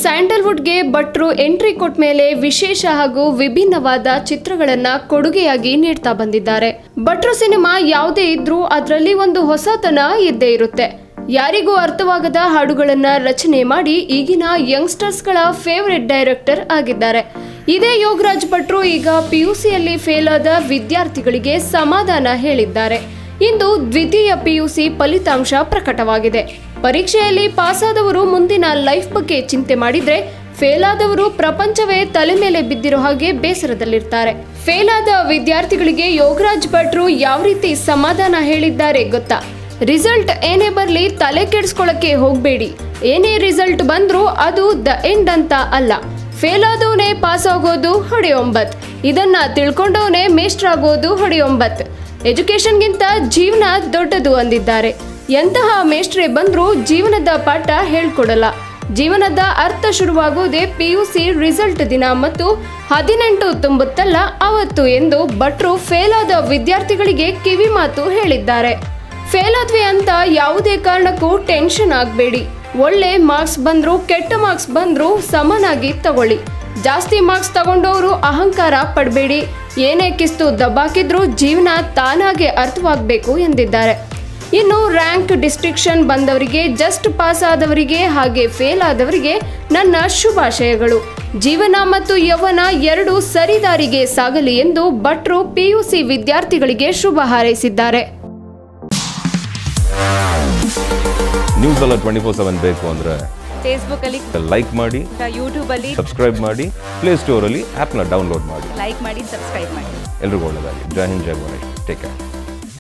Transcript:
ಸ್ಯಾಂಡಲ್ವುಡ್ಗೆ ಭಟ್ರು ಎಂಟ್ರಿ ಕೊಟ್ಟ ಮೇಲೆ ವಿಶೇಷ ಹಾಗೂ ವಿಭಿನ್ನವಾದ ಚಿತ್ರಗಳನ್ನ ಕೊಡುಗೆಯಾಗಿ ನೀಡ್ತಾ ಬಂದಿದ್ದಾರೆ ಭಟ್ರು ಸಿನಿಮಾ ಯಾವುದೇ ಇದ್ರೂ ಅದರಲ್ಲಿ ಒಂದು ಹೊಸತನ ಇದ್ದೇ ಇರುತ್ತೆ ಯಾರಿಗೂ ಅರ್ಥವಾಗದ ಹಾಡುಗಳನ್ನ ರಚನೆ ಮಾಡಿ ಈಗಿನ ಯಂಗ್ಸ್ಟರ್ಸ್ಗಳ ಫೇವರೆಟ್ ಡೈರೆಕ್ಟರ್ ಆಗಿದ್ದಾರೆ ಇದೇ ಯೋಗರಾಜ್ ಭಟ್ರು ಈಗ ಪಿಯುಸಿಯಲ್ಲಿ ಫೇಲ್ ಆದ ವಿದ್ಯಾರ್ಥಿಗಳಿಗೆ ಸಮಾಧಾನ ಹೇಳಿದ್ದಾರೆ ಇಂದು ದ್ವಿತೀಯ ಪಿಯುಸಿ ಫಲಿತಾಂಶ ಪ್ರಕಟವಾಗಿದೆ ಪರೀಕ್ಷೆಯಲ್ಲಿ ಪಾಸಾದವರು ಮುಂದಿನ ಲೈಫ್ ಬಗ್ಗೆ ಚಿಂತೆ ಮಾಡಿದ್ರೆ ಫೇಲ್ ಆದವರು ಪ್ರಪಂಚವೇ ತಲೆ ಮೇಲೆ ಬಿದ್ದಿರೋ ಹಾಗೆ ಬೇಸರದಲ್ಲಿರ್ತಾರೆ ಫೇಲ್ ಆದ ವಿದ್ಯಾರ್ಥಿಗಳಿಗೆ ಯೋಗರಾಜ್ ಭಟ್ರು ಯಾವ ರೀತಿ ಸಮಾಧಾನ ಹೇಳಿದ್ದಾರೆ ಗೊತ್ತಾ ರಿಸಲ್ಟ್ ಏನೇ ಬರಲಿ ತಲೆ ಕೆಡಿಸ್ಕೊಳ್ಳಕ್ಕೆ ಹೋಗಬೇಡಿ ಏನೇ ರಿಸಲ್ಟ್ ಬಂದ್ರೂ ಅದು ದ ಎಂಡ್ ಅಂತ ಅಲ್ಲ ಫೇಲ್ ಆದವನೇ ಪಾಸ್ ಆಗೋದು ಹೊಡೆಯೊಂಬತ್ ಇದನ್ನ ತಿಳ್ಕೊಂಡವನೇ ಮೇಷ್ಟ್ರಾಗೋದು ಹೊಡೆಯೊಂಬತ್ ಎಜುಕೇಶನ್ಗಿಂತ ಜೀವನ ದೊಡ್ಡದು ಅಂದಿದ್ದಾರೆ ಎಂತಹ ಮೇಷ್ಟ್ರೆ ಬಂದ್ರೂ ಜೀವನದ ಪಾಠ ಹೇಳ್ಕೊಡಲ್ಲ ಜೀವನದ ಅರ್ಥ ಶುರುವಾಗೋದೇ ಪಿಯುಸಿ ರಿಸಲ್ಟ್ ದಿನ ಮತ್ತು ಹದಿನೆಂಟು ತುಂಬುತ್ತಲ್ಲ ಅವತ್ತು ಎಂದು ಭಟ್ರು ಫೇಲ್ ಆದ ವಿದ್ಯಾರ್ಥಿಗಳಿಗೆ ಕಿವಿ ಮಾತು ಹೇಳಿದ್ದಾರೆ ಫೇಲ್ ಆದ್ವಿ ಅಂತ ಯಾವುದೇ ಕಾರಣಕ್ಕೂ ಟೆನ್ಷನ್ ಆಗಬೇಡಿ ಒಳ್ಳೆ ಮಾರ್ಕ್ಸ್ ಬಂದ್ರು ಕೆಟ್ಟ ಮಾರ್ಕ್ಸ್ ಬಂದ್ರು ಸಮನಾಗಿ ತಗೊಳ್ಳಿ ಜಾಸ್ತಿ ಮಾರ್ಕ್ಸ್ ತಗೊಂಡವರು ಅಹಂಕಾರ ಪಡಬೇಡಿ ಏನೇ ಕಿಸ್ತು ದಬ್ಬಾಕಿದ್ರೂ ಜೀವನ ತಾನಾಗೆ ಅರ್ಥವಾಗಬೇಕು ಎಂದಿದ್ದಾರೆ ಇನ್ನು ರ್ಯಾಂಕ್ ಡಿಸ್ಟ್ರಿಕ್ಷನ್ ಬಂದವರಿಗೆ ಜಸ್ಟ್ ಪಾಸ್ ಆದವರಿಗೆ ಹಾಗೆ ಫೇಲ್ ಆದವರಿಗೆ ನನ್ನ ಶುಭಾಶಯಗಳು ಜೀವನ ಮತ್ತು ಯೌವನ ಎರಡು ಸರಿದಾರಿಗೆ ಸಾಗಲಿ ಎಂದು ಭಟ್ರು ಪಿಯುಸಿ ವಿದ್ಯಾರ್ಥಿಗಳಿಗೆ ಶುಭ ಹಾರೈಸಿದ್ದಾರೆ ನ್ಯೂಸ್ ಎಲ್ಲ ಟ್ವೆಂಟಿ ಫೋರ್ ಸೆವೆನ್ ಬೇಕು ಅಂದರೆ ಫೇಸ್ಬುಕ್ ಅಲ್ಲಿ ಲೈಕ್ ಮಾಡಿ ಯೂಟ್ಯೂಬ್ ಅಲ್ಲಿ ಸಬ್ಸ್ಕ್ರೈಬ್ ಮಾಡಿ ಪ್ಲೇಸ್ಟೋರಲ್ಲಿ ಆ್ಯಪ್ನ ಡೌನ್ಲೋಡ್ ಮಾಡಿ ಲೈಕ್ ಮಾಡಿ ಸಬ್ಸ್ಕ್ರೈಬ್ ಮಾಡಿ ಎಲ್ರಿಗೂ ಒಳ್ಳೆಯದಾಗಿ ಜೈ ಹಿಂದ್ ಜೈ ಗಣೇಶ್ ಟೇಕ್ ಕೇರ್